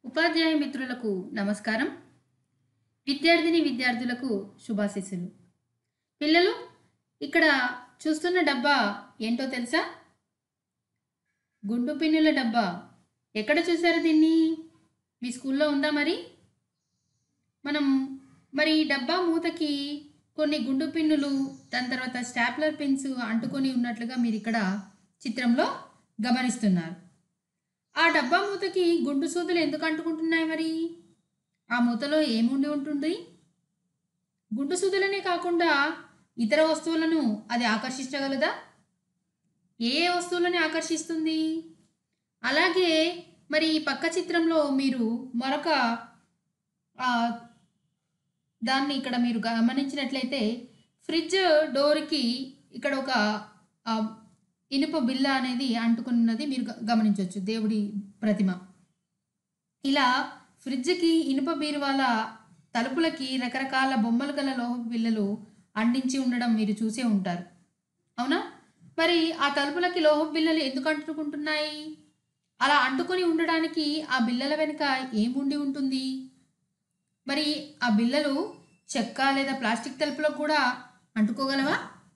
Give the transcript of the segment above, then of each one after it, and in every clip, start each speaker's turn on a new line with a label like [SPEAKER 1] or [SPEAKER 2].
[SPEAKER 1] ఉపాధ్యాయ మిత్రులకు నమస్కారం విద్యార్థిని విద్యార్థులకు శుభాశీస్సులు పిల్లలు ఇక్కడ చూస్తున్న డబ్బా ఏంటో తెలుసా గుండు పిన్నుల డబ్బా ఎక్కడ చూసారు దీన్ని మీ స్కూల్లో ఉందా మరి మనం మరి ఈ డబ్బా మూతకి కొన్ని గుండు పిన్నులు దాని తర్వాత స్టాప్లర్ పిన్స్ అంటుకొని ఉన్నట్లుగా మీరు ఇక్కడ చిత్రంలో గమనిస్తున్నారు ఆ డబ్బా మూతకి గుండు సూదులు ఎందుకు అంటుకుంటున్నాయి మరి ఆ మూతలో ఏముండి ఉంటుంది గుండు సూదులనే కాకుండా ఇతర వస్తువులను అది ఆకర్షించగలదా ఏ ఏ వస్తువులని ఆకర్షిస్తుంది అలాగే మరి ఈ పక్క చిత్రంలో మీరు మరొక ఆ, దాన్ని ఇక్కడ మీరు గమనించినట్లయితే ఫ్రిడ్జ్ డోర్కి ఇక్కడ ఒక ఆ, ఇనుప బిల్ల అనేది అంటుకున్నది మీరు గ- గమనించవచ్చు దేవుడి ప్రతిమ ఇలా ఫ్రిడ్జ్కి ఇనుప బీరువాల తలుపులకి రకరకాల బొమ్మలు గల లోహ బిల్లలు అంటించి ఉండడం మీరు చూసే ఉంటారు అవునా మరి ఆ తలుపులకి లోహ బిల్లలు ఎందుకు అంటుకుంటున్నాయి అలా అంటుకొని ఉండడానికి ఆ బిల్లల వెనుక ఏముండి ఉంటుంది మరి ఆ బిల్లలు చెక్క లేదా ప్లాస్టిక్ తలుపులకు కూడా అంటుకోగలవా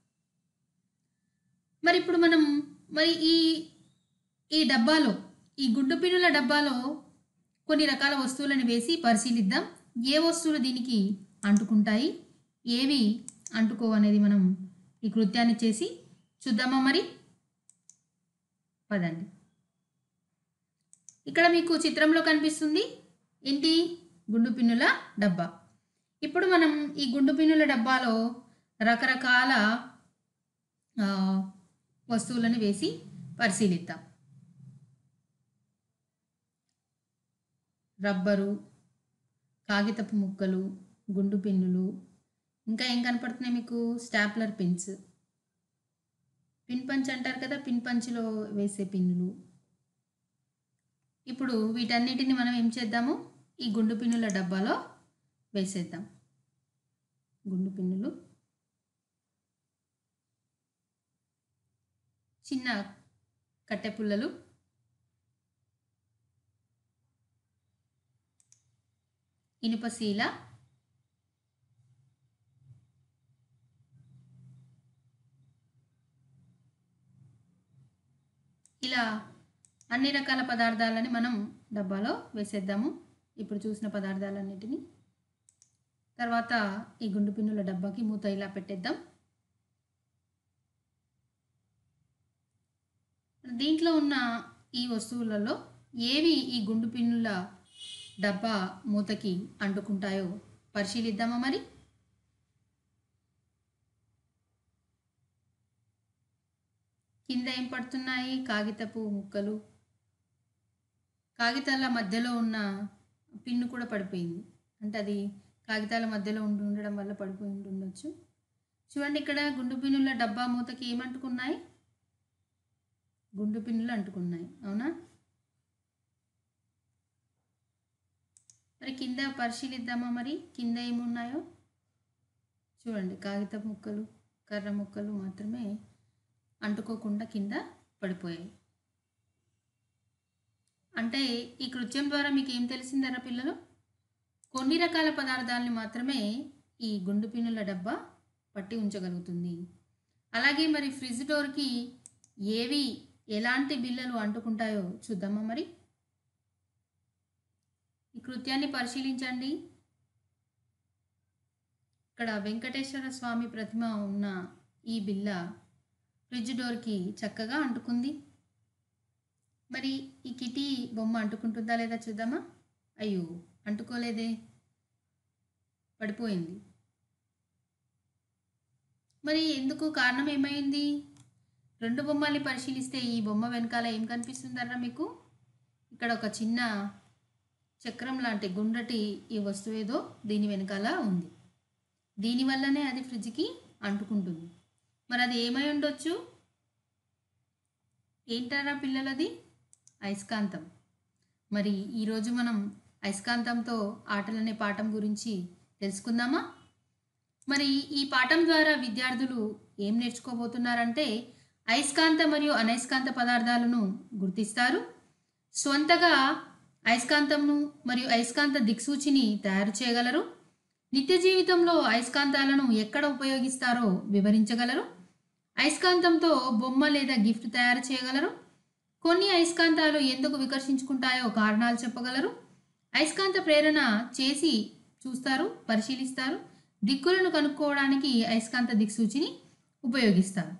[SPEAKER 1] మరి ఇప్పుడు మనం మరి ఈ ఈ డబ్బాలో ఈ గుడ్డు పిన్నుల డబ్బాలో కొన్ని రకాల వస్తువులను వేసి పరిశీలిద్దాం ఏ వస్తువులు దీనికి అంటుకుంటాయి ఏవి అంటుకోవనేది మనం ఈ కృత్యాన్ని చేసి చూద్దామా మరి పదండి ఇక్కడ మీకు చిత్రంలో కనిపిస్తుంది ఏంటి గుండు పిన్నుల డబ్బా ఇప్పుడు మనం ఈ గుండు పిన్నుల డబ్బాలో రకరకాల ఆ, వస్తువులను వేసి పరిశీలిద్దాం రబ్బరు కాగితపు ముక్కలు గుండు పిన్నులు ఇంకా ఏం కనపడుతున్నాయి మీకు స్టాప్లర్ పిన్స్ పిన్ పంచ్ అంటారు కదా పిన్ పంచ్లో వేసే పిన్నులు ఇప్పుడు వీటన్నిటిని మనం ఏం చేద్దాము ఈ గుండు పిన్నుల డబ్బాలో వేసేద్దాం గుండు పిన్నులు చిన్న కట్టె పుల్లలు ఇనుపశీల ఇలా అన్ని రకాల పదార్థాలని మనం డబ్బాలో వేసేద్దాము ఇప్పుడు చూసిన పదార్థాలన్నిటిని తర్వాత ఈ గుండు పిన్నుల డబ్బాకి మూత ఇలా పెట్టేద్దాం దీంట్లో ఉన్న ఈ వస్తువులలో ఏవి ఈ గుండు పిన్నుల డబ్బా మూతకి అంటుకుంటాయో పరిశీలిద్దామా మరి కింద ఏం పడుతున్నాయి కాగితపు ముక్కలు కాగితాల మధ్యలో ఉన్న పిన్ను కూడా పడిపోయింది అంటే అది కాగితాల మధ్యలో ఉండి ఉండడం వల్ల పడిపోయి ఉండి ఉండొచ్చు చూడండి ఇక్కడ గుండు పిన్నుల డబ్బా మూతకి ఏమంటుకున్నాయి గుండు పిన్నులు అంటుకున్నాయి అవునా మరి కింద పరిశీలిద్దామా మరి కింద ఏమున్నాయో చూడండి కాగితపు ముక్కలు కర్ర ముక్కలు మాత్రమే అంటుకోకుండా కింద పడిపోయాయి అంటే ఈ కృత్యం ద్వారా మీకు ఏం తెలిసిందరా పిల్లలు కొన్ని రకాల పదార్థాలని మాత్రమే ఈ గుండు పిన్నుల డబ్బా పట్టి ఉంచగలుగుతుంది అలాగే మరి ఫ్రిడ్జ్ డోర్కి ఏవి ఎలాంటి బిల్లలు అంటుకుంటాయో చూద్దామా మరి ఈ కృత్యాన్ని పరిశీలించండి ఇక్కడ వెంకటేశ్వర స్వామి ప్రతిమ ఉన్న ఈ బిల్ల ఫ్రిడ్జ్ డోర్కి చక్కగా అంటుకుంది మరి ఈ కిటీ బొమ్మ అంటుకుంటుందా లేదా చూద్దామా అయ్యో అంటుకోలేదే పడిపోయింది మరి ఎందుకు కారణం ఏమైంది రెండు బొమ్మల్ని పరిశీలిస్తే ఈ బొమ్మ వెనకాల ఏం కనిపిస్తుందరా మీకు ఇక్కడ ఒక చిన్న చక్రం లాంటి గుండ్రటి ఈ వస్తువు ఏదో దీని వెనకాల ఉంది దీనివల్లనే అది ఫ్రిడ్జ్కి అంటుకుంటుంది మరి అది ఏమై ఉండొచ్చు ఏంటారా పిల్లలది అయస్కాంతం మరి ఈరోజు మనం అయస్కాంతంతో ఆటలనే పాఠం గురించి తెలుసుకుందామా మరి ఈ పాఠం ద్వారా విద్యార్థులు ఏం నేర్చుకోబోతున్నారంటే అయస్కాంత మరియు అనయస్కాంత పదార్థాలను గుర్తిస్తారు స్వంతగా అయస్కాంతంను మరియు అయస్కాంత దిక్సూచిని తయారు చేయగలరు నిత్య జీవితంలో అయస్కాంతాలను ఎక్కడ ఉపయోగిస్తారో వివరించగలరు అయస్కాంతంతో బొమ్మ లేదా గిఫ్ట్ తయారు చేయగలరు కొన్ని అయస్కాంతాలు ఎందుకు వికర్షించుకుంటాయో కారణాలు చెప్పగలరు అయస్కాంత ప్రేరణ చేసి చూస్తారు పరిశీలిస్తారు దిక్కులను కనుక్కోవడానికి అయస్కాంత దిక్సూచిని ఉపయోగిస్తారు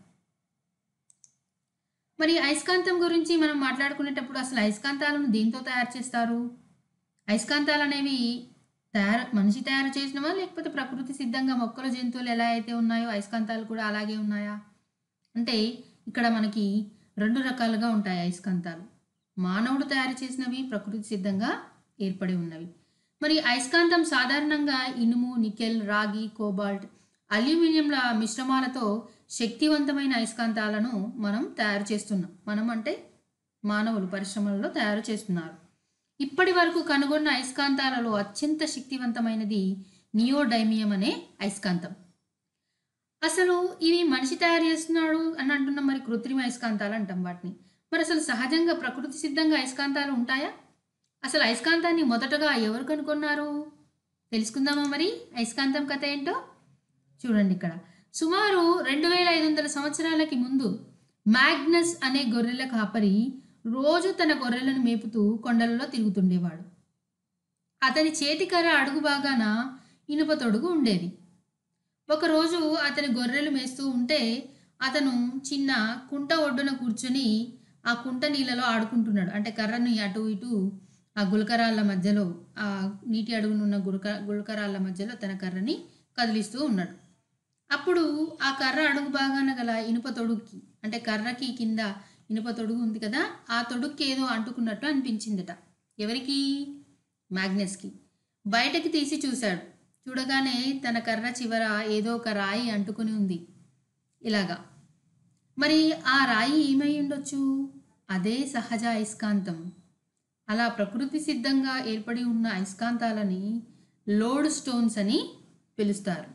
[SPEAKER 1] మరి అయస్కాంతం గురించి మనం మాట్లాడుకునేటప్పుడు అసలు అయస్కాంతాలను దేంతో తయారు చేస్తారు అయస్కాంతాలు అనేవి తయారు మనిషి తయారు చేసినవా లేకపోతే ప్రకృతి సిద్ధంగా మొక్కలు జంతువులు ఎలా అయితే ఉన్నాయో అయస్కాంతాలు కూడా అలాగే ఉన్నాయా అంటే ఇక్కడ మనకి రెండు రకాలుగా ఉంటాయి అయస్కాంతాలు మానవుడు తయారు చేసినవి ప్రకృతి సిద్ధంగా ఏర్పడి ఉన్నవి మరి అయస్కాంతం సాధారణంగా ఇనుము నికెల్ రాగి కోబాల్ట్ అల్యూమినియంల మిశ్రమాలతో శక్తివంతమైన అయస్కాంతాలను మనం తయారు చేస్తున్నాం మనం అంటే మానవులు పరిశ్రమలలో తయారు చేస్తున్నారు ఇప్పటి వరకు కనుగొన్న అయస్కాంతాలలో అత్యంత శక్తివంతమైనది నియోడైమియం అనే అయస్కాంతం అసలు ఇవి మనిషి తయారు చేస్తున్నాడు అని అంటున్నాం మరి కృత్రిమ అయస్కాంతాలు అంటాం వాటిని మరి అసలు సహజంగా ప్రకృతి సిద్ధంగా అయస్కాంతాలు ఉంటాయా అసలు అయస్కాంతాన్ని మొదటగా ఎవరు కనుగొన్నారు తెలుసుకుందామా మరి అయస్కాంతం కథ ఏంటో చూడండి ఇక్కడ సుమారు రెండు వేల ఐదు వందల సంవత్సరాలకి ముందు మ్యాగ్నస్ అనే గొర్రెల కాపరి రోజు తన గొర్రెలను మేపుతూ కొండలలో తిరుగుతుండేవాడు అతని చేతికర్ర అడుగు బాగాన ఇనుప తొడుగు ఉండేది ఒకరోజు అతని గొర్రెలు మేస్తూ ఉంటే అతను చిన్న కుంట ఒడ్డున కూర్చొని ఆ కుంట నీళ్ళలో ఆడుకుంటున్నాడు అంటే కర్రని అటు ఇటు ఆ గులకరాళ్ళ మధ్యలో ఆ నీటి అడుగునున్న గులక గులకరాళ్ళ మధ్యలో తన కర్రని కదిలిస్తూ ఉన్నాడు అప్పుడు ఆ కర్ర అడుగు భాగాన గల ఇనుప తొడుగుకి అంటే కర్రకి కింద ఇనుప తొడుగు ఉంది కదా ఆ తొడుగుకి ఏదో అంటుకున్నట్టు అనిపించిందట ఎవరికి మ్యాగ్నస్కి బయటకి తీసి చూశాడు చూడగానే తన కర్ర చివర ఏదో ఒక రాయి అంటుకుని ఉంది ఇలాగా మరి ఆ రాయి ఏమై ఉండొచ్చు అదే సహజ అయస్కాంతం అలా ప్రకృతి సిద్ధంగా ఏర్పడి ఉన్న అయస్కాంతాలని లోడ్ స్టోన్స్ అని పిలుస్తారు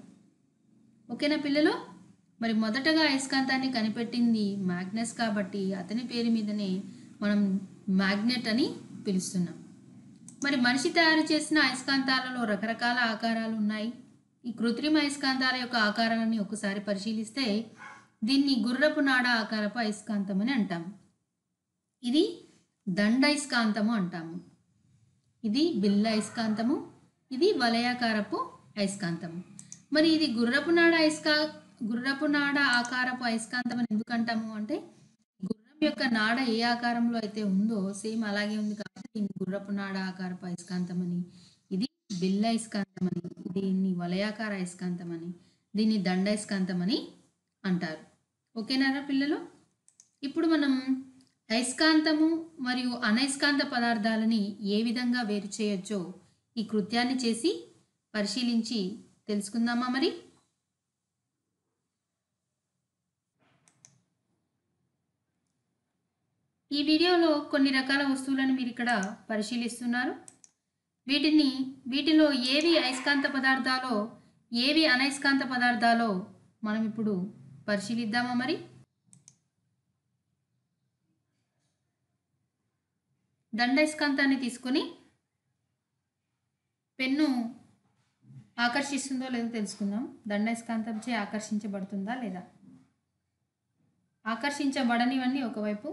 [SPEAKER 1] ఓకేనా పిల్లలు మరి మొదటగా అయస్కాంతాన్ని కనిపెట్టింది మ్యాగ్నస్ కాబట్టి అతని పేరు మీదనే మనం మ్యాగ్నెట్ అని పిలుస్తున్నాం మరి మనిషి తయారు చేసిన అయస్కాంతాలలో రకరకాల ఆకారాలు ఉన్నాయి ఈ కృత్రిమ అయస్కాంతాల యొక్క ఆకారాలని ఒకసారి పరిశీలిస్తే దీన్ని గుర్రపు నాడ ఆకారపు అయస్కాంతం అని అంటాము ఇది దండైస్కాంతము అంటాము ఇది బిల్ల అయస్కాంతము ఇది వలయాకారపు అయస్కాంతము మరి ఇది గుర్రపు నాడ అయస్కా గుర్రపు నాడ ఆకారపు అయస్కాంతం అని ఎందుకు అంటాము అంటే గుర్రం యొక్క నాడ ఏ ఆకారంలో అయితే ఉందో సేమ్ అలాగే ఉంది కాబట్టి దీన్ని గుర్రపు నాడ ఆకారపు అయస్కాంతం అని ఇది బిల్ల అయస్కాంతం అని దీన్ని వలయాకార అయస్కాంతం అని దీన్ని దండయస్కాంతం అని అంటారు ఓకేనారా పిల్లలు ఇప్పుడు మనం అయస్కాంతము మరియు అనయస్కాంత పదార్థాలని ఏ విధంగా వేరు చేయొచ్చో ఈ కృత్యాన్ని చేసి పరిశీలించి తెలుసుకుందామా మరి ఈ వీడియోలో కొన్ని రకాల వస్తువులను మీరు ఇక్కడ పరిశీలిస్తున్నారు వీటిని వీటిలో ఏవి అయస్కాంత పదార్థాలో ఏవి అనయస్కాంత పదార్థాలో మనం ఇప్పుడు పరిశీలిద్దామా మరి దండయస్కాంతాన్ని తీసుకొని పెన్ను ఆకర్షిస్తుందో లేదో తెలుసుకుందాం దండయస్కాంతంచే ఆకర్షించబడుతుందా లేదా ఆకర్షించబడనివన్నీ ఒకవైపు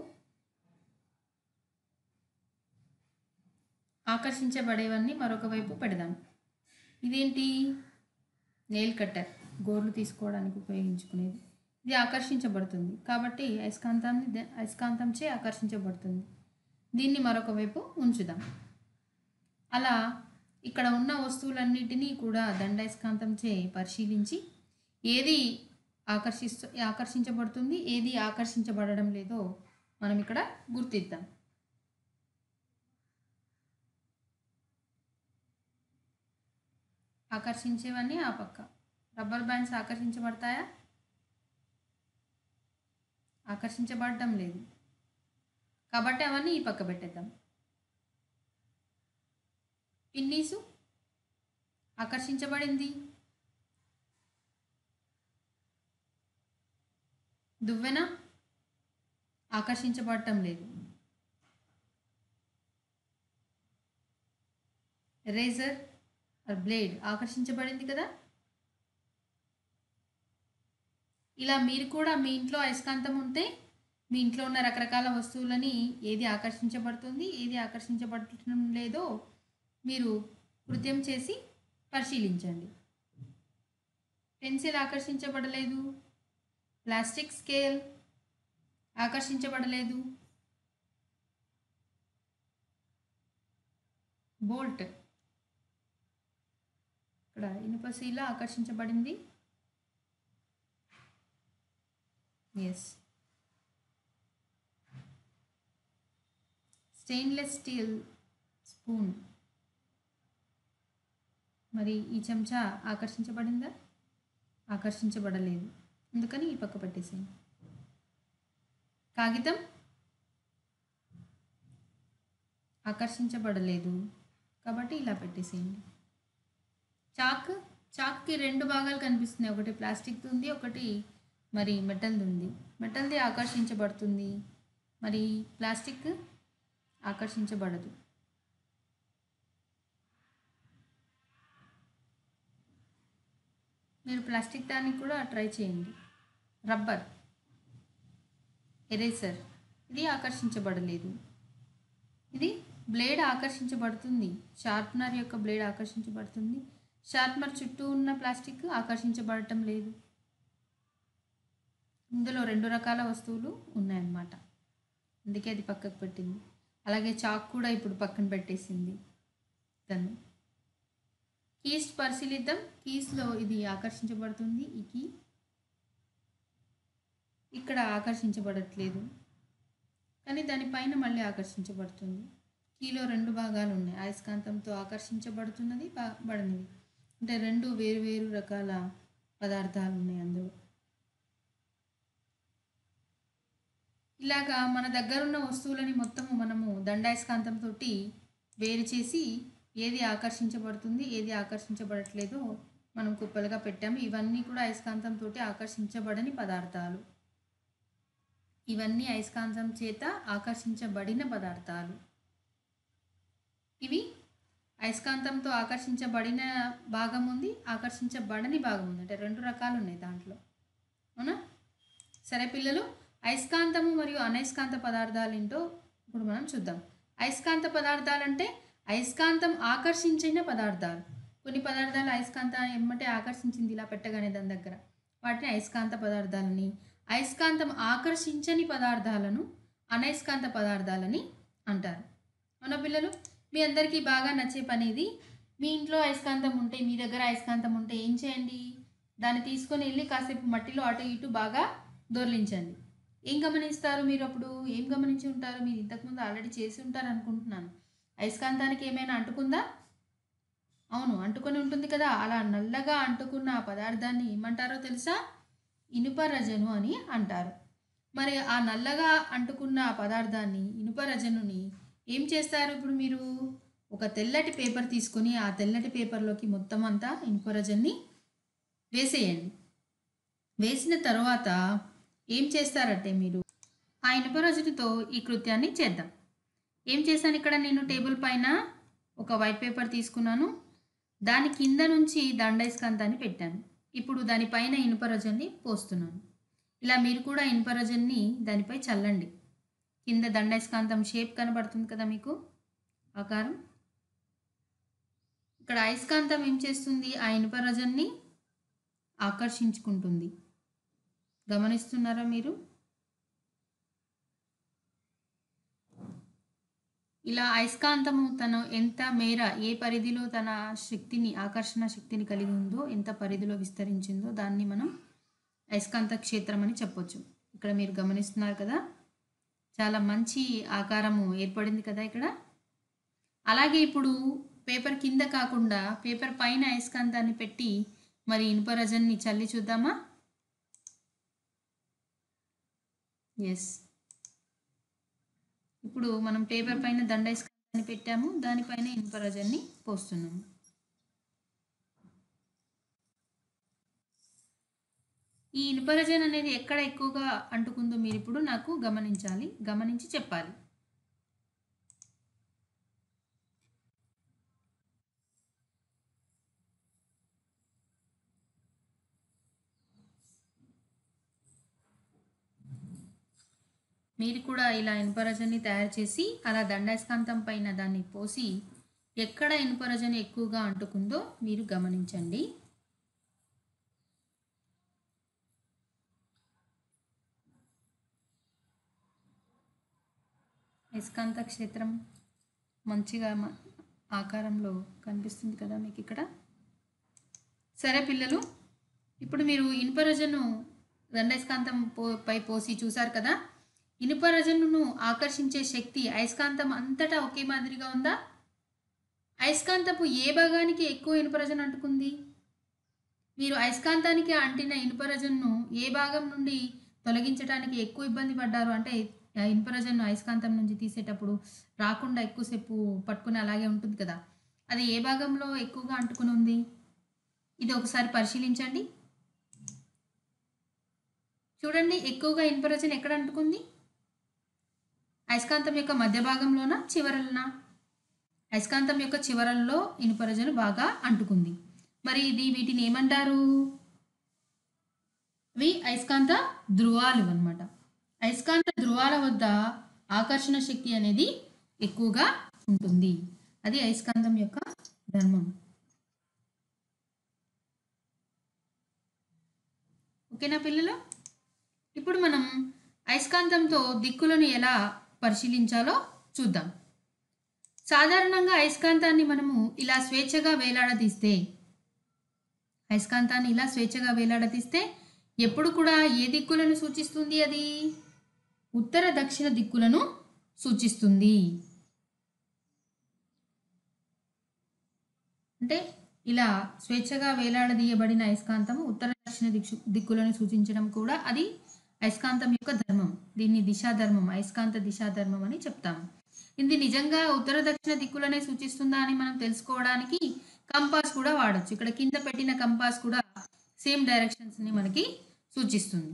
[SPEAKER 1] ఆకర్షించబడేవన్నీ మరొక వైపు పెడదాం ఇదేంటి నెయిల్ కట్టర్ గోర్లు తీసుకోవడానికి ఉపయోగించుకునేది ఇది ఆకర్షించబడుతుంది కాబట్టి అయస్కాంతాన్ని ద- అయస్కాంతంచే ఆకర్షించబడుతుంది దీన్ని మరొక వైపు ఉంచుదాం అలా ఇక్కడ ఉన్న వస్తువులన్నిటినీ కూడా దండయస్కాంతంచే పరిశీలించి ఏది ఆకర్షిస్తూ ఆకర్షించబడుతుంది ఏది ఆకర్షించబడడం లేదో మనం ఇక్కడ గుర్తిద్దాం ఆకర్షించేవన్నీ ఆ పక్క రబ్బర్ బ్యాండ్స్ ఆకర్షించబడతాయా ఆకర్షించబడటం లేదు కాబట్టి అవన్నీ ఈ పక్క పెట్టేద్దాం పిన్నీసు ఆకర్షించబడింది దువ్వెన ఆకర్షించబడటం లేదు ఎరేజర్ ఆర్ బ్లేడ్ ఆకర్షించబడింది కదా ఇలా మీరు కూడా మీ ఇంట్లో అయస్కాంతం ఉంటే మీ ఇంట్లో ఉన్న రకరకాల వస్తువులని ఏది ఆకర్షించబడుతుంది ఏది ఆకర్షించబడటం లేదో మీరు కృత్యం చేసి పరిశీలించండి పెన్సిల్ ఆకర్షించబడలేదు ప్లాస్టిక్ స్కేల్ ఆకర్షించబడలేదు బోల్ట్ ఇక్కడ ఇనుపశీల ఆకర్షించబడింది ఎస్ స్టెయిన్లెస్ స్టీల్ స్పూన్ మరి ఈ చెంచా ఆకర్షించబడిందా ఆకర్షించబడలేదు అందుకని ఈ పక్క పెట్టేసేయండి కాగితం ఆకర్షించబడలేదు కాబట్టి ఇలా పెట్టేసేయండి చాక్ చాక్కి రెండు భాగాలు కనిపిస్తున్నాయి ఒకటి ప్లాస్టిక్ది ఉంది ఒకటి మరి మెటల్ది ఉంది మెటల్ది ఆకర్షించబడుతుంది మరి ప్లాస్టిక్ ఆకర్షించబడదు మీరు ప్లాస్టిక్ దానికి కూడా ట్రై చేయండి రబ్బర్ ఎరేసర్ ఇది ఆకర్షించబడలేదు ఇది బ్లేడ్ ఆకర్షించబడుతుంది షార్ప్నర్ యొక్క బ్లేడ్ ఆకర్షించబడుతుంది షార్ప్నర్ చుట్టూ ఉన్న ప్లాస్టిక్ ఆకర్షించబడటం లేదు ఇందులో రెండు రకాల వస్తువులు ఉన్నాయన్నమాట అందుకే అది పక్కకు పెట్టింది అలాగే చాక్ కూడా ఇప్పుడు పక్కన పెట్టేసింది తను కీస్ పరిశీలిద్దాం కీస్లో ఇది ఆకర్షించబడుతుంది ఈ కీ ఇక్కడ ఆకర్షించబడట్లేదు కానీ దానిపైన మళ్ళీ ఆకర్షించబడుతుంది కీలో రెండు భాగాలు ఉన్నాయి అయస్కాంతంతో ఆకర్షించబడుతున్నది బా- బడనిది అంటే రెండు వేరు వేరు రకాల పదార్థాలు ఉన్నాయి అందులో ఇలాగా మన దగ్గర ఉన్న వస్తువులని మొత్తము మనము దండాయస్కాంతంతో వేరు చేసి ఏది ఆకర్షించబడుతుంది ఏది ఆకర్షించబడట్లేదో మనం కుప్పలుగా పెట్టాము ఇవన్నీ కూడా అయస్కాంతంతో ఆకర్షించబడని పదార్థాలు ఇవన్నీ అయస్కాంతం చేత ఆకర్షించబడిన పదార్థాలు ఇవి అయస్కాంతంతో ఆకర్షించబడిన భాగం ఉంది ఆకర్షించబడని భాగం ఉంది అంటే రెండు రకాలు ఉన్నాయి దాంట్లో అవునా సరే పిల్లలు అయస్కాంతము మరియు అనయస్కాంత పదార్థాలు ఏంటో ఇప్పుడు మనం చూద్దాం అయస్కాంత పదార్థాలు అంటే అయస్కాంతం ఆకర్షించిన పదార్థాలు కొన్ని పదార్థాలు అయస్కాంతాన్ని ఎమ్మటే ఆకర్షించింది ఇలా పెట్టగానే దాని దగ్గర వాటిని అయస్కాంత పదార్థాలని అయస్కాంతం ఆకర్షించని పదార్థాలను అనయస్కాంత పదార్థాలని అంటారు అవునా పిల్లలు మీ అందరికీ బాగా నచ్చే పని ఇది మీ ఇంట్లో అయస్కాంతం ఉంటే మీ దగ్గర అయస్కాంతం ఉంటే ఏం చేయండి దాన్ని తీసుకొని వెళ్ళి కాసేపు మట్టిలో అటు ఇటు బాగా దొర్లించండి ఏం గమనిస్తారు మీరు అప్పుడు ఏం గమనించి ఉంటారు మీరు ఇంతకుముందు ఆల్రెడీ చేసి ఉంటారు అనుకుంటున్నాను అయస్కాంతానికి ఏమైనా అంటుకుందా అవును అంటుకొని ఉంటుంది కదా అలా నల్లగా అంటుకున్న ఆ పదార్థాన్ని ఏమంటారో తెలుసా ఇనుప రజను అని అంటారు మరి ఆ నల్లగా అంటుకున్న ఆ పదార్థాన్ని ఇనుప రజనుని ఏం చేస్తారు ఇప్పుడు మీరు ఒక తెల్లటి పేపర్ తీసుకొని ఆ తెల్లటి పేపర్లోకి మొత్తం అంతా ఇనుప రజన్ని వేసేయండి వేసిన తర్వాత ఏం చేస్తారంటే మీరు ఆ ఇనుప రజనితో ఈ కృత్యాన్ని చేద్దాం ఏం చేశాను ఇక్కడ నేను టేబుల్ పైన ఒక వైట్ పేపర్ తీసుకున్నాను దాని కింద నుంచి దండైస్కాంతాన్ని పెట్టాను ఇప్పుడు దానిపైన ఇనుప రజన్ని పోస్తున్నాను ఇలా మీరు కూడా ఇనుప రజన్ని దానిపై చల్లండి కింద దండైస్కాంతం షేప్ కనబడుతుంది కదా మీకు ఆకారం ఇక్కడ అయస్కాంతం ఏం చేస్తుంది ఆ ఇనుప రజన్ని ఆకర్షించుకుంటుంది గమనిస్తున్నారా మీరు ఇలా అయస్కాంతము తను ఎంత మేర ఏ పరిధిలో తన శక్తిని ఆకర్షణ శక్తిని కలిగి ఉందో ఎంత పరిధిలో విస్తరించిందో దాన్ని మనం అయస్కాంత క్షేత్రం అని చెప్పొచ్చు ఇక్కడ మీరు గమనిస్తున్నారు కదా చాలా మంచి ఆకారము ఏర్పడింది కదా ఇక్కడ అలాగే ఇప్పుడు పేపర్ కింద కాకుండా పేపర్ పైన అయస్కాంతాన్ని పెట్టి మరి ఇనుప రజన్ని చల్లి చూద్దామా ఎస్ ఇప్పుడు మనం పేపర్ పైన దండైస్కాంతాన్ని పెట్టాము దానిపైన ఇనుప రజన్ని పోస్తున్నాము ఈ ఇనుప రజన్ అనేది ఎక్కడ ఎక్కువగా అంటుకుందో మీరు ఇప్పుడు నాకు గమనించాలి గమనించి చెప్పాలి మీరు కూడా ఇలా ఇనుపరజని తయారు చేసి అలా దండాయస్కాంతం పైన దాన్ని పోసి ఎక్కడ ఇనుపరజని ఎక్కువగా అంటుకుందో మీరు గమనించండి అయస్కాంత క్షేత్రం మంచిగా మ- ఆకారంలో కనిపిస్తుంది కదా మీకు ఇక్కడ సరే పిల్లలు ఇప్పుడు మీరు ఇనుపరజను దండస్కాంతం పో పై పోసి చూసారు కదా ఇనుపరజనును ఆకర్షించే శక్తి అయస్కాంతం అంతటా ఒకే మాదిరిగా ఉందా అయస్కాంతపు ఏ భాగానికి ఎక్కువ ఇనుపరజన్ అంటుకుంది మీరు అయస్కాంతానికి అంటిన ఇనుపరజన్ను ఏ భాగం నుండి తొలగించడానికి ఎక్కువ ఇబ్బంది పడ్డారు అంటే ఆ ఇనుపరజన్ను అయస్కాంతం నుంచి తీసేటప్పుడు రాకుండా ఎక్కువసేపు పట్టుకుని అలాగే ఉంటుంది కదా అది ఏ భాగంలో ఎక్కువగా అంటుకుని ఉంది ఇది ఒకసారి పరిశీలించండి చూడండి ఎక్కువగా ఇనుపరజన్ ఎక్కడ అంటుకుంది అయస్కాంతం యొక్క మధ్య భాగంలోనా చివరలనా అయస్కాంతం యొక్క చివరల్లో ఇనుపరజను బాగా అంటుకుంది మరి ఇది వీటిని ఏమంటారు ఇవి అయస్కాంత ధ్రువాలు అన్నమాట అయస్కాంత ధ్రువాల వద్ద ఆకర్షణ శక్తి అనేది ఎక్కువగా ఉంటుంది అది అయస్కాంతం యొక్క ధర్మం ఓకేనా పిల్లలు ఇప్పుడు మనం అయస్కాంతంతో దిక్కులను ఎలా పరిశీలించాలో చూద్దాం సాధారణంగా అయస్కాంతాన్ని మనము ఇలా స్వేచ్ఛగా వేలాడదీస్తే అయస్కాంతాన్ని ఇలా స్వేచ్ఛగా వేలాడదీస్తే ఎప్పుడు కూడా ఏ దిక్కులను సూచిస్తుంది అది ఉత్తర దక్షిణ దిక్కులను సూచిస్తుంది అంటే ఇలా స్వేచ్ఛగా వేలాడదీయబడిన అయస్కాంతం ఉత్తర దక్షిణ దిక్షు దిక్కులను సూచించడం కూడా అది అయస్కాంతం యొక్క ధర్మం దీన్ని దిశాధర్మం అయస్కాంత దిశాధర్మం అని చెప్తాము ఇది నిజంగా ఉత్తర దక్షిణ దిక్కులనే సూచిస్తుందా అని మనం తెలుసుకోవడానికి కంపాస్ కూడా వాడచ్చు ఇక్కడ కింద పెట్టిన కంపాస్ కూడా సేమ్ డైరెక్షన్స్ ని మనకి సూచిస్తుంది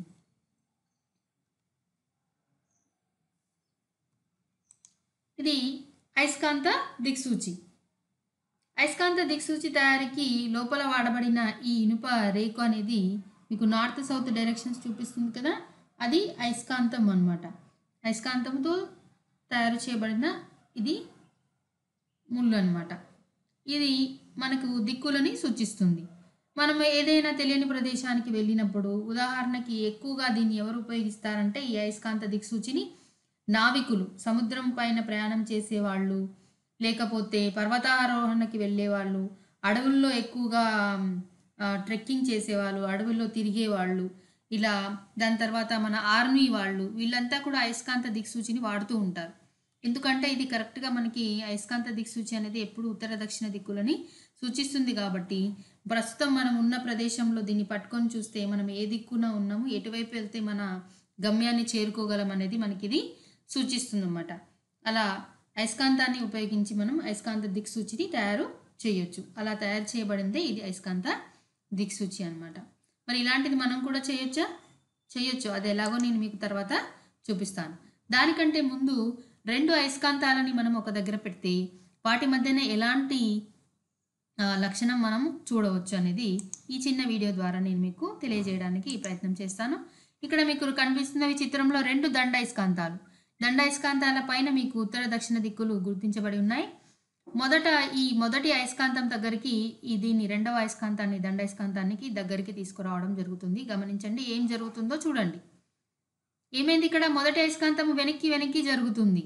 [SPEAKER 1] ఇది అయస్కాంత దిక్సూచి అయస్కాంత దిక్సూచి తయారీకి లోపల వాడబడిన ఈ ఇనుప రేకు అనేది మీకు నార్త్ సౌత్ డైరెక్షన్స్ చూపిస్తుంది కదా అది అయస్కాంతం అన్నమాట అయస్కాంతంతో తయారు చేయబడిన ఇది ముళ్ళు అన్నమాట ఇది మనకు దిక్కులని సూచిస్తుంది మనం ఏదైనా తెలియని ప్రదేశానికి వెళ్ళినప్పుడు ఉదాహరణకి ఎక్కువగా దీన్ని ఎవరు ఉపయోగిస్తారంటే ఈ అయస్కాంత దిక్సూచిని నావికులు సముద్రం పైన ప్రయాణం చేసేవాళ్ళు లేకపోతే పర్వతారోహణకి వెళ్ళేవాళ్ళు అడవుల్లో ఎక్కువగా ఆ, ట్రెక్కింగ్ చేసేవాళ్ళు అడవుల్లో తిరిగేవాళ్ళు ఇలా దాని తర్వాత మన ఆర్మీ వాళ్ళు వీళ్ళంతా కూడా అయస్కాంత దిక్సూచిని వాడుతూ ఉంటారు ఎందుకంటే ఇది కరెక్ట్గా మనకి అయస్కాంత దిక్సూచి అనేది ఎప్పుడు ఉత్తర దక్షిణ దిక్కులని సూచిస్తుంది కాబట్టి ప్రస్తుతం మనం ఉన్న ప్రదేశంలో దీన్ని పట్టుకొని చూస్తే మనం ఏ దిక్కున ఉన్నాము ఎటువైపు వెళ్తే మన గమ్యాన్ని చేరుకోగలం అనేది మనకి ఇది సూచిస్తుంది అన్నమాట అలా అయస్కాంతాన్ని ఉపయోగించి మనం అయస్కాంత దిక్సూచిని తయారు చేయొచ్చు అలా తయారు చేయబడిందే ఇది అయస్కాంత దిక్సూచి అన్నమాట మరి ఇలాంటిది మనం కూడా చేయొచ్చా చేయొచ్చు అది ఎలాగో నేను మీకు తర్వాత చూపిస్తాను దానికంటే ముందు రెండు అయస్కాంతాలని మనం ఒక దగ్గర పెడితే వాటి మధ్యన ఎలాంటి ఆ, లక్షణం మనం చూడవచ్చు అనేది ఈ చిన్న వీడియో ద్వారా నేను మీకు తెలియజేయడానికి ప్రయత్నం చేస్తాను ఇక్కడ మీకు కనిపిస్తున్నవి చిత్రంలో రెండు దండాయస్కాంతాలు దండాయస్కాంతాల పైన మీకు ఉత్తర దక్షిణ దిక్కులు గుర్తించబడి ఉన్నాయి మొదట ఈ మొదటి అయస్కాంతం దగ్గరికి ఈ దీన్ని రెండవ అయస్కాంతాన్ని దండాయస్కాంతానికి దగ్గరికి తీసుకురావడం జరుగుతుంది గమనించండి ఏం జరుగుతుందో చూడండి ఏమైంది ఇక్కడ మొదటి అయస్కాంతం వెనక్కి వెనక్కి జరుగుతుంది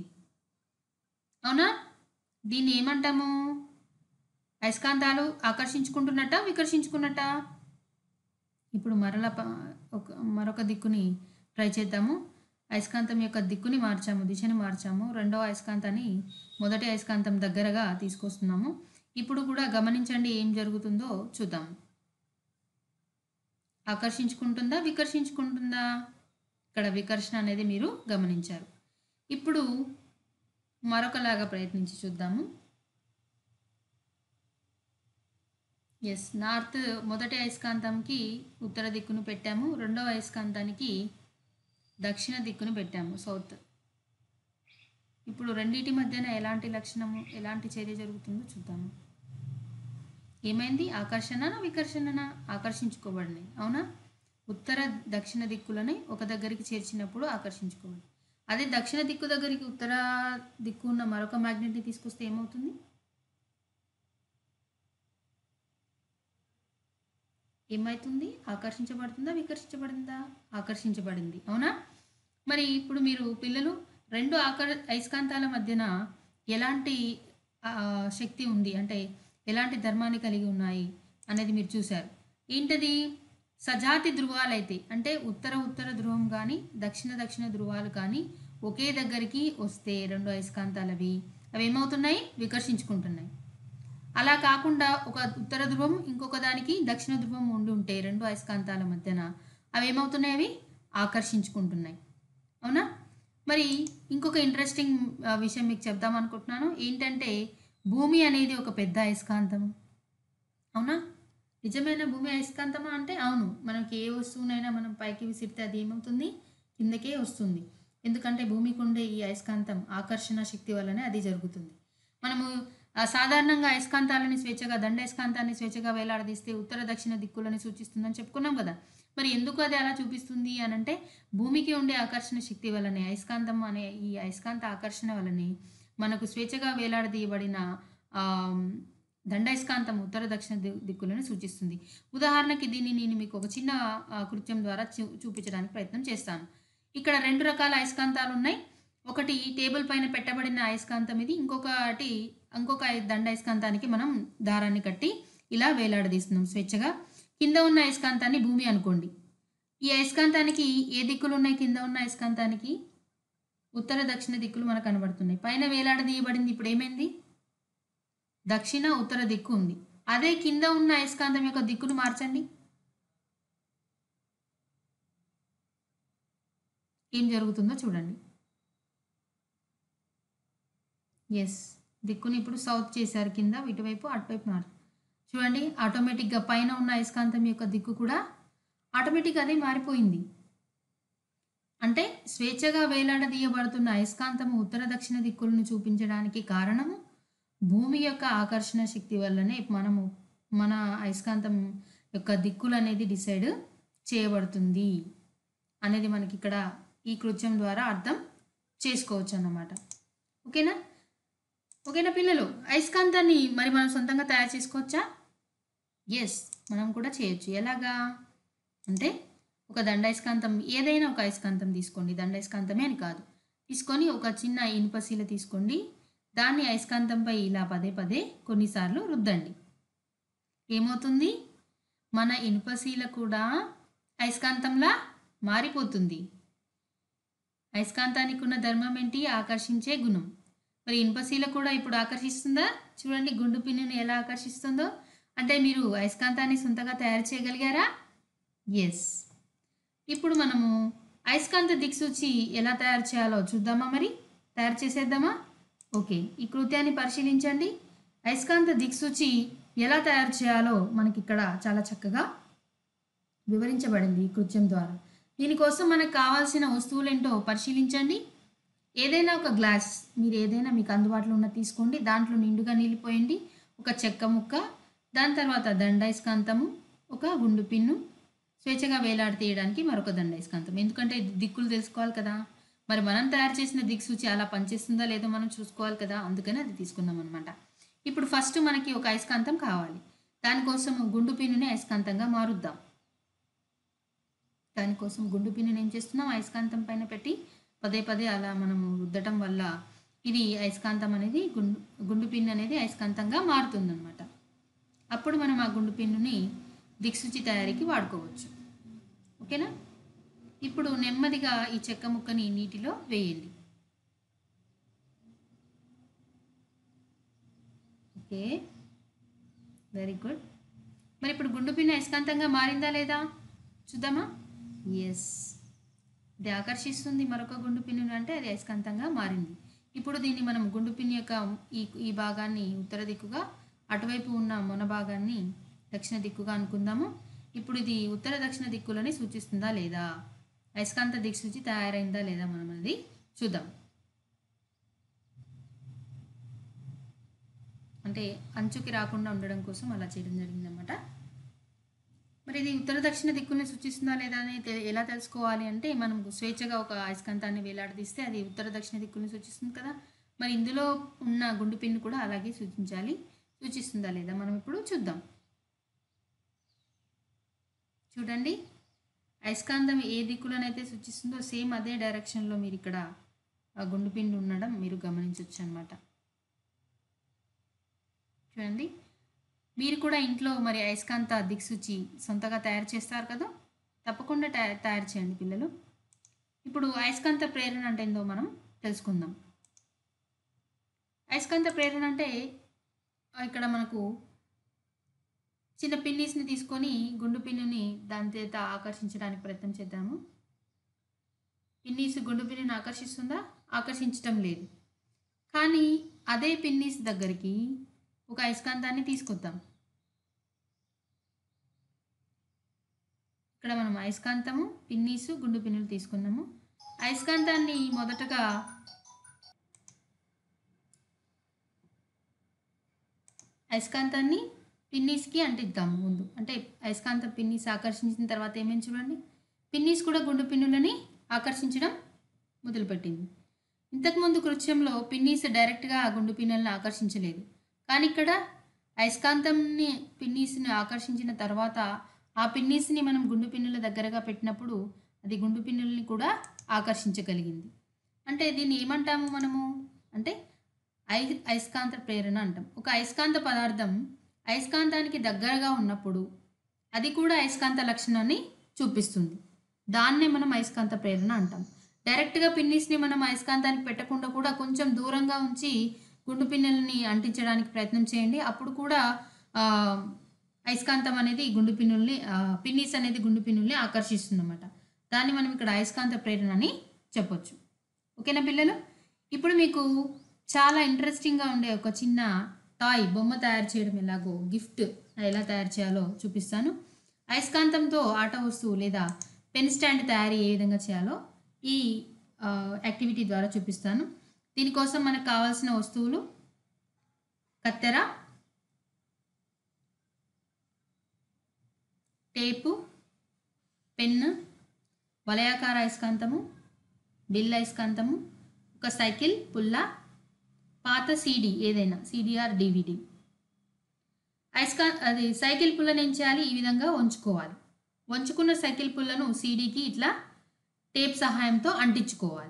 [SPEAKER 1] అవునా దీన్ని ఏమంటాము అయస్కాంతాలు ఆకర్షించుకుంటున్నట్ట వికర్షించుకున్నట్ట ఇప్పుడు మరల ప- ఒక మరొక దిక్కుని ట్రై చేద్దాము అయస్కాంతం యొక్క దిక్కుని మార్చాము దిశని మార్చాము రెండవ అయస్కాంతాన్ని మొదటి అయస్కాంతం దగ్గరగా తీసుకొస్తున్నాము ఇప్పుడు కూడా గమనించండి ఏం జరుగుతుందో చూద్దాం ఆకర్షించుకుంటుందా వికర్షించుకుంటుందా ఇక్కడ వికర్షణ అనేది మీరు గమనించారు ఇప్పుడు మరొకలాగా ప్రయత్నించి చూద్దాము ఎస్ నార్త్ మొదటి అయస్కాంతంకి ఉత్తర దిక్కును పెట్టాము రెండవ అయస్కాంతానికి దక్షిణ దిక్కును పెట్టాము సౌత్ ఇప్పుడు రెండింటి మధ్యన ఎలాంటి లక్షణము ఎలాంటి చర్య జరుగుతుందో చూద్దాము ఏమైంది ఆకర్షణనా వికర్షణనా ఆకర్షించుకోబడినాయి అవునా ఉత్తర దక్షిణ దిక్కులని ఒక దగ్గరికి చేర్చినప్పుడు ఆకర్షించుకోబడి అదే దక్షిణ దిక్కు దగ్గరికి ఉత్తర దిక్కు ఉన్న మరొక మ్యాగ్నెట్ని తీసుకొస్తే ఏమవుతుంది ఏమవుతుంది ఆకర్షించబడుతుందా వికర్షించబడిందా ఆకర్షించబడింది అవునా మరి ఇప్పుడు మీరు పిల్లలు రెండు ఆకర్ అయస్కాంతాల మధ్యన ఎలాంటి ఆ, శక్తి ఉంది అంటే ఎలాంటి ధర్మాన్ని కలిగి ఉన్నాయి అనేది మీరు చూశారు ఏంటది సజాతి ధృవాలైతే అంటే ఉత్తర ఉత్తర ధ్రువం కానీ దక్షిణ దక్షిణ ధృవాలు కానీ ఒకే దగ్గరికి వస్తే రెండు అయస్కాంతాలవి అవి ఏమవుతున్నాయి వికర్షించుకుంటున్నాయి అలా కాకుండా ఒక ఉత్తర ధ్రువం ఇంకొక దానికి దక్షిణ ధ్రువం ఉండి ఉంటే రెండు అయస్కాంతాల మధ్యన అవి ఏమవుతున్నాయి అవి ఆకర్షించుకుంటున్నాయి అవునా మరి ఇంకొక ఇంట్రెస్టింగ్ ఆ, విషయం మీకు చెప్దాం అనుకుంటున్నాను ఏంటంటే భూమి అనేది ఒక పెద్ద అయస్కాంతం అవునా నిజమైన భూమి అయస్కాంతమా అంటే అవును మనకి ఏ వస్తువునైనా మనం పైకి విసిరితే అది ఏమవుతుంది కిందకే వస్తుంది ఎందుకంటే భూమికి ఉండే ఈ అయస్కాంతం ఆకర్షణ శక్తి వల్లనే అది జరుగుతుంది మనము ఆ, సాధారణంగా అయస్కాంతాలని స్వేచ్ఛగా దండ అయస్కాంతాన్ని స్వేచ్ఛగా వేలాడదీస్తే ఉత్తర దక్షిణ దిక్కులని సూచిస్తుందని చెప్పుకున్నాం కదా మరి ఎందుకు అది అలా చూపిస్తుంది అని అంటే భూమికి ఉండే ఆకర్షణ శక్తి వల్లనే అయస్కాంతం అనే ఈ అయస్కాంత ఆకర్షణ వల్లనే మనకు స్వేచ్ఛగా వేలాడదీయబడిన ఆ, దండయస్కాంతం ఉత్తర దక్షిణ ది- దిక్కులను సూచిస్తుంది ఉదాహరణకి దీన్ని నేను మీకు ఒక చిన్న ఆ, కృత్యం ద్వారా చూ- చూపించడానికి ప్రయత్నం చేస్తాను ఇక్కడ రెండు రకాల అయస్కాంతాలు ఉన్నాయి ఒకటి టేబుల్ పైన పెట్టబడిన అయస్కాంతం ఇది ఇంకొకటి ఇంకొక అయ- దండ అయస్కాంతానికి మనం దారాన్ని కట్టి ఇలా వేలాడదీస్తున్నాం స్వేచ్ఛగా కింద ఉన్న అయస్కాంతాన్ని భూమి అనుకోండి ఈ అయస్కాంతానికి ఏ దిక్కులు ఉన్నాయి కింద ఉన్న అయస్కాంతానికి ఉత్తర దక్షిణ దిక్కులు మనకు కనబడుతున్నాయి పైన వేలాడదీయబడింది ఇప్పుడు ఏమైంది దక్షిణ ఉత్తర దిక్కు ఉంది అదే కింద ఉన్న అయస్కాంతం యొక్క దిక్కును మార్చండి ఏం జరుగుతుందో చూడండి ఎస్ దిక్కుని ఇప్పుడు సౌత్ చేశారు కింద ఇటువైపు అటువైపు నార్త్ చూడండి ఆటోమేటిక్గా పైన ఉన్న అయస్కాంతం యొక్క దిక్కు కూడా ఆటోమేటిక్గా అదే మారిపోయింది అంటే స్వేచ్ఛగా వేలాడదీయబడుతున్న అయస్కాంతము ఉత్తర దక్షిణ దిక్కులను చూపించడానికి కారణము భూమి యొక్క ఆకర్షణ శక్తి వల్లనే మనము మన అయస్కాంతం యొక్క దిక్కులు అనేది డిసైడ్ చేయబడుతుంది అనేది మనకి ఇక్కడ ఈ కృత్యం ద్వారా అర్థం చేసుకోవచ్చు అన్నమాట ఓకేనా ఓకేనా పిల్లలు అయస్కాంతాన్ని మరి మనం సొంతంగా తయారు చేసుకోవచ్చా ఎస్ మనం కూడా చేయొచ్చు ఎలాగా అంటే ఒక దండయస్కాంతం ఏదైనా ఒక అయస్కాంతం తీసుకోండి దండయస్కాంతమే అని కాదు తీసుకొని ఒక చిన్న ఇనుపశీల తీసుకోండి దాన్ని అయస్కాంతంపై ఇలా పదే పదే కొన్నిసార్లు రుద్దండి ఏమవుతుంది మన ఇనుపశీల కూడా అయస్కాంతంలా మారిపోతుంది అయస్కాంతానికి ఉన్న ధర్మం ఏంటి ఆకర్షించే గుణం మరి ఇనుపశీల కూడా ఇప్పుడు ఆకర్షిస్తుందా చూడండి గుండు పిన్నుని ఎలా ఆకర్షిస్తుందో అంటే మీరు అయస్కాంతాన్ని సొంతగా తయారు చేయగలిగారా ఎస్ ఇప్పుడు మనము అయస్కాంత దిక్సూచి ఎలా తయారు చేయాలో చూద్దామా మరి తయారు చేసేద్దామా ఓకే ఈ కృత్యాన్ని పరిశీలించండి అయస్కాంత దిక్సూచి ఎలా తయారు చేయాలో మనకి ఇక్కడ చాలా చక్కగా వివరించబడింది ఈ కృత్యం ద్వారా దీనికోసం మనకు కావాల్సిన వస్తువులేంటో పరిశీలించండి ఏదైనా ఒక గ్లాస్ మీరు ఏదైనా మీకు అందుబాటులో ఉన్న తీసుకోండి దాంట్లో నిండుగా నీళ్ళు పోయండి ఒక చెక్క ముక్క దాని తర్వాత దండయస్కాంతము ఒక గుండు పిన్ను స్వేచ్ఛగా వేలాడి తీయడానికి మరొక దండయస్కాంతం ఎందుకంటే దిక్కులు తెలుసుకోవాలి కదా మరి మనం తయారు చేసిన దిక్సూచి అలా పనిచేస్తుందా లేదో మనం చూసుకోవాలి కదా అందుకని అది తీసుకున్నాం అనమాట ఇప్పుడు ఫస్ట్ మనకి ఒక అయస్కాంతం కావాలి దానికోసం గుండు పిన్నుని అయస్కాంతంగా మారుద్దాం దానికోసం గుండు పిన్నుని ఏం చేస్తున్నాం అయస్కాంతం పైన పెట్టి పదే పదే అలా మనము రుద్దటం వల్ల ఇది అయస్కాంతం అనేది గుండు గుండు పిన్ అనేది అయస్కాంతంగా మారుతుందన్నమాట అప్పుడు మనం ఆ గుండు పిన్నుని దిక్సూచి తయారీకి వాడుకోవచ్చు ఓకేనా ఇప్పుడు నెమ్మదిగా ఈ చెక్క ముక్కని నీటిలో వేయండి ఓకే వెరీ గుడ్ మరి ఇప్పుడు గుండు పిన్ అయస్కాంతంగా మారిందా లేదా చూద్దామా ఎస్ ఇది ఆకర్షిస్తుంది మరొక గుండు పిన్నుని అంటే అది అయస్కాంతంగా మారింది ఇప్పుడు దీన్ని మనం గుండు పిన్ యొక్క ఈ ఈ భాగాన్ని ఉత్తర దిక్కుగా అటువైపు ఉన్న మొన భాగాన్ని దక్షిణ దిక్కుగా అనుకుందాము ఇప్పుడు ఇది ఉత్తర దక్షిణ దిక్కులని సూచిస్తుందా లేదా అయస్కాంత దిక్సూచి తయారైందా లేదా మనం అనేది చూద్దాం అంటే అంచుకి రాకుండా ఉండడం కోసం అలా చేయడం జరిగిందన్నమాట మరి ఇది ఉత్తర దక్షిణ దిక్కుల్ని సూచిస్తుందా లేదా అని తె- ఎలా తెలుసుకోవాలి అంటే మనం స్వేచ్ఛగా ఒక అయస్కాంతాన్ని వేలాడదీస్తే అది ఉత్తర దక్షిణ దిక్కుల్ని సూచిస్తుంది కదా మరి ఇందులో ఉన్న గుండు పిన్ను కూడా అలాగే సూచించాలి సూచిస్తుందా లేదా మనం ఇప్పుడు చూద్దాం చూడండి అయస్కాంతం ఏ దిక్కులోనైతే సూచిస్తుందో సేమ్ అదే డైరెక్షన్లో మీరు ఇక్కడ ఆ గుండు పిండి ఉండడం మీరు గమనించవచ్చు అనమాట చూడండి మీరు కూడా ఇంట్లో మరి అయస్కాంత దిక్సూచి సొంతగా తయారు చేస్తారు కదా తప్పకుండా తయా- తయారు చేయండి పిల్లలు ఇప్పుడు అయస్కాంత ప్రేరణ అంటే ఏందో మనం తెలుసుకుందాం అయస్కాంత ప్రేరణ అంటే ఆ, ఇక్కడ మనకు చిన్న పిన్నీస్ని తీసుకొని గుండు పిన్నుని దాని చేత ఆకర్షించడానికి ప్రయత్నం చేద్దాము పిన్నీస్ గుండు పిన్నుని ఆకర్షిస్తుందా ఆకర్షించటం లేదు కానీ అదే పిన్నీస్ దగ్గరికి ఒక అయస్కాంతాన్ని తీసుకొద్దాం ఇక్కడ మనం అయస్కాంతము పిన్నీసు గుండు పిన్నులు తీసుకున్నాము అయస్కాంతాన్ని మొదటగా అయస్కాంతాన్ని పిన్నీస్కి అంటిద్దాం ముందు అంటే అయస్కాంతం పిన్నీస్ ఆకర్షించిన తర్వాత ఏమేమి చూడండి పిన్నీస్ కూడా గుండు పిన్నులని ఆకర్షించడం మొదలుపెట్టింది ఇంతకుముందు కృత్యంలో పిన్నీస్ డైరెక్ట్గా ఆ గుండు పిన్నులను ఆకర్షించలేదు కానీ ఇక్కడ అయస్కాంతంని పిన్నీస్ని ఆకర్షించిన తర్వాత ఆ పిన్నీస్ని మనం గుండు పిన్నుల దగ్గరగా పెట్టినప్పుడు అది గుండు పిన్నుల్ని కూడా ఆకర్షించగలిగింది అంటే దీన్ని ఏమంటాము మనము అంటే ఐ అయస్కాంత ప్రేరణ అంటాం ఒక అయస్కాంత పదార్థం అయస్కాంతానికి దగ్గరగా ఉన్నప్పుడు అది కూడా అయస్కాంత లక్షణాన్ని చూపిస్తుంది దాన్నే మనం అయస్కాంత ప్రేరణ అంటాం డైరెక్ట్గా పిన్నిస్ని మనం అయస్కాంతానికి పెట్టకుండా కూడా కొంచెం దూరంగా ఉంచి గుండు పిన్నులని అంటించడానికి ప్రయత్నం చేయండి అప్పుడు కూడా ఆ, అయస్కాంతం అనేది గుండు పిన్నుల్ని ఆ, పిన్నిస్ అనేది గుండు పిన్నుల్ని ఆకర్షిస్తుంది అన్నమాట దాన్ని మనం ఇక్కడ అయస్కాంత ప్రేరణ అని చెప్పొచ్చు ఓకేనా పిల్లలు ఇప్పుడు మీకు చాలా ఇంట్రెస్టింగ్గా ఉండే ఒక చిన్న టాయ్ బొమ్మ తయారు చేయడం ఎలాగో గిఫ్ట్ ఎలా తయారు చేయాలో చూపిస్తాను అయస్కాంతంతో ఆట వస్తువు లేదా పెన్ స్టాండ్ తయారీ ఏ విధంగా చేయాలో ఈ ఆ, యాక్టివిటీ ద్వారా చూపిస్తాను దీనికోసం మనకు కావాల్సిన వస్తువులు కత్తెర టేపు పెన్ను వలయాకార అయస్కాంతము బిల్ అయస్కాంతము ఒక సైకిల్ పుల్ల పాత సీడీ ఏదైనా సీడీఆర్ డివిడి అయస్కా అది సైకిల్ పుల్లను ఏం చేయాలి ఈ విధంగా వంచుకోవాలి వంచుకున్న సైకిల్ పుల్లను సీడీకి ఇట్లా టేప్ సహాయంతో అంటించుకోవాలి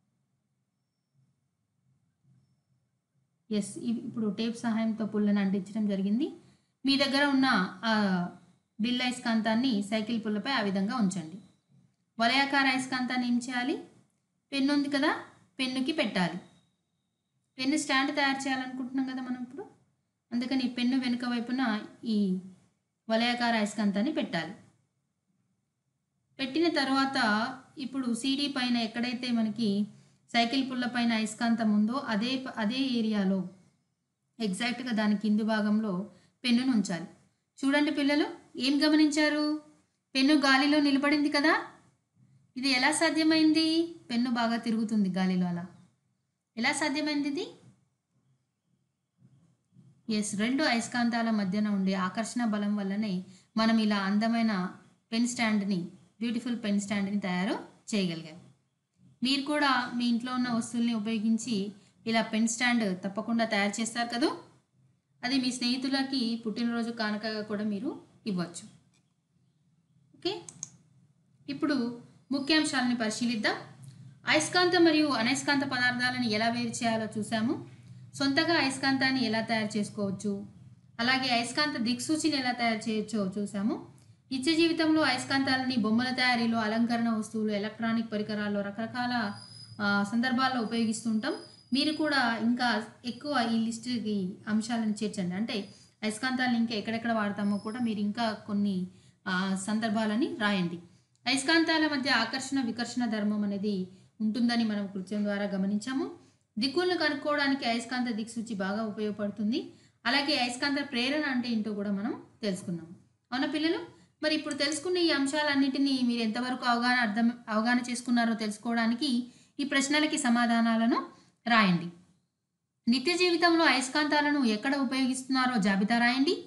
[SPEAKER 1] ఎస్ ఇప్పుడు టేప్ సహాయంతో పుల్లను అంటించడం జరిగింది మీ దగ్గర ఉన్న ఆ బిల్ అయస్కాంతాన్ని సైకిల్ పుల్లపై ఆ విధంగా ఉంచండి వలయాకార అయస్కాంతాన్ని ఏం చేయాలి పెన్ను ఉంది కదా పెన్నుకి పెట్టాలి పెన్ను స్టాండ్ తయారు చేయాలనుకుంటున్నాం కదా మనం ఇప్పుడు అందుకని పెన్ను వెనుక వైపున ఈ వలయాకార అయస్కాంతాన్ని పెట్టాలి పెట్టిన తర్వాత ఇప్పుడు సీడీ పైన ఎక్కడైతే మనకి సైకిల్ పుల్ల పైన అయస్కాంతం ఉందో అదే ప- అదే ఏరియాలో ఎగ్జాక్ట్గా దాని కింది భాగంలో పెన్నును ఉంచాలి చూడండి పిల్లలు ఏం గమనించారు పెన్ను గాలిలో నిలబడింది కదా ఇది ఎలా సాధ్యమైంది పెన్ను బాగా తిరుగుతుంది గాలిలో అలా ఎలా సాధ్యమైంది ఇది ఎస్ రెండు అయస్కాంతాల మధ్యన ఉండే ఆకర్షణ బలం వల్లనే మనం ఇలా అందమైన పెన్ స్టాండ్ని బ్యూటిఫుల్ పెన్ స్టాండ్ని తయారు చేయగలిగాం మీరు కూడా మీ ఇంట్లో ఉన్న వస్తువుల్ని ఉపయోగించి ఇలా పెన్ స్టాండ్ తప్పకుండా తయారు చేస్తారు కదా అది మీ స్నేహితులకి పుట్టినరోజు కానుకగా కూడా మీరు ఇవ్వచ్చు ఓకే ఇప్పుడు ముఖ్యాంశాలను పరిశీలిద్దాం అయస్కాంత మరియు అనయస్కాంత పదార్థాలను ఎలా వేరు చేయాలో చూసాము సొంతగా అయస్కాంతాన్ని ఎలా తయారు చేసుకోవచ్చు అలాగే అయస్కాంత దిక్సూచిని ఎలా తయారు చేయొచ్చో చూసాము నిత్య జీవితంలో అయస్కాంతాలని బొమ్మల తయారీలో అలంకరణ వస్తువులు ఎలక్ట్రానిక్ పరికరాల్లో రకరకాల ఆ, సందర్భాల్లో ఉపయోగిస్తుంటాం మీరు కూడా ఇంకా ఎక్కువ ఈ లిస్టుకి అంశాలను చేర్చండి అంటే అయస్కాంతాలను ఇంకా ఎక్కడెక్కడ వాడతామో కూడా మీరు ఇంకా కొన్ని ఆ, సందర్భాలని రాయండి అయస్కాంతాల మధ్య ఆకర్షణ వికర్షణ ధర్మం అనేది ఉంటుందని మనం కృత్యం ద్వారా గమనించాము దిక్కులను కనుక్కోవడానికి అయస్కాంత దిక్సూచి బాగా ఉపయోగపడుతుంది అలాగే అయస్కాంత ప్రేరణ అంటే ఏంటో కూడా మనం తెలుసుకున్నాం అవునా పిల్లలు మరి ఇప్పుడు తెలుసుకున్న ఈ అంశాలన్నింటినీ మీరు ఎంతవరకు అవగాహన అర్థం అవగాహన చేసుకున్నారో తెలుసుకోవడానికి ఈ ప్రశ్నలకి సమాధానాలను రాయండి నిత్య జీవితంలో అయస్కాంతాలను ఎక్కడ ఉపయోగిస్తున్నారో జాబితా రాయండి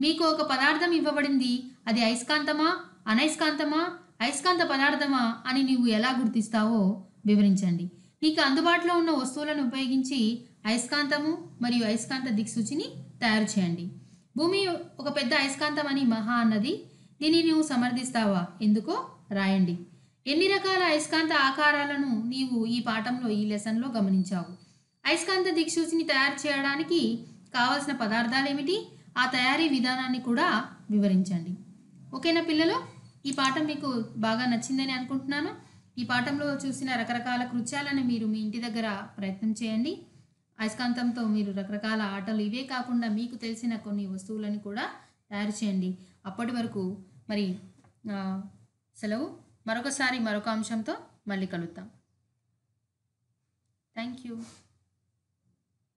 [SPEAKER 1] మీకు ఒక పదార్థం ఇవ్వబడింది అది అయస్కాంతమా అనయస్కాంతమా అయస్కాంత పదార్థమా అని నీవు ఎలా గుర్తిస్తావో వివరించండి నీకు అందుబాటులో ఉన్న వస్తువులను ఉపయోగించి అయస్కాంతము మరియు అయస్కాంత దిక్సూచిని తయారు చేయండి భూమి ఒక పెద్ద అయస్కాంతం అని మహా అన్నది దీన్ని నువ్వు సమర్థిస్తావా ఎందుకో రాయండి ఎన్ని రకాల అయస్కాంత ఆకారాలను నీవు ఈ పాఠంలో ఈ లెసన్లో గమనించావు అయస్కాంత దిక్సూచిని తయారు చేయడానికి కావలసిన పదార్థాలు ఏమిటి ఆ తయారీ విధానాన్ని కూడా వివరించండి ఓకేనా పిల్లలు ఈ పాఠం మీకు బాగా నచ్చిందని అనుకుంటున్నాను ఈ పాఠంలో చూసిన రకరకాల కృత్యాలను మీరు మీ ఇంటి దగ్గర ప్రయత్నం చేయండి అయస్కాంతంతో మీరు రకరకాల ఆటలు ఇవే కాకుండా మీకు తెలిసిన కొన్ని వస్తువులను కూడా తయారు చేయండి అప్పటి వరకు మరి ఆ, సెలవు మరొకసారి మరొక అంశంతో మళ్ళీ కలుద్దాం థ్యాంక్ యూ